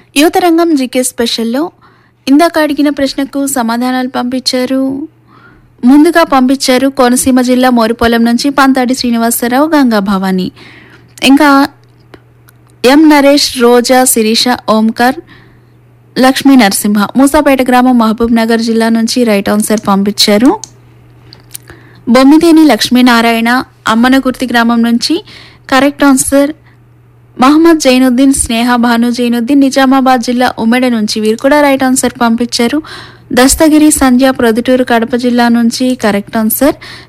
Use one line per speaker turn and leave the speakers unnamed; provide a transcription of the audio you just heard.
యువతరంగం జీకే స్పెషల్లో ఇందాక అడిగిన ప్రశ్నకు సమాధానాలు పంపించారు ముందుగా పంపించారు కోనసీమ జిల్లా మోరుపొలం నుంచి పంతాడి శ్రీనివాసరావు గంగా భవాని ఇంకా ఎం నరేష్ రోజా శిరీష ఓంకర్ లక్ష్మీ నరసింహ మూసాపేట గ్రామం మహబూబ్ నగర్ జిల్లా నుంచి రైట్ ఆన్సర్ పంపించారు బొమ్మిదేని లక్ష్మీనారాయణ అమ్మనగుర్తి గ్రామం నుంచి కరెక్ట్ ఆన్సర్ మహమ్మద్ జైనుద్దీన్ స్నేహ భాను జైనుద్దీన్ నిజామాబాద్ జిల్లా ఉమెడ నుంచి వీరు కూడా రైట్ ఆన్సర్ పంపించారు దస్తగిరి సంధ్య ప్రొద్దుటూరు కడప జిల్లా నుంచి కరెక్ట్ ఆన్సర్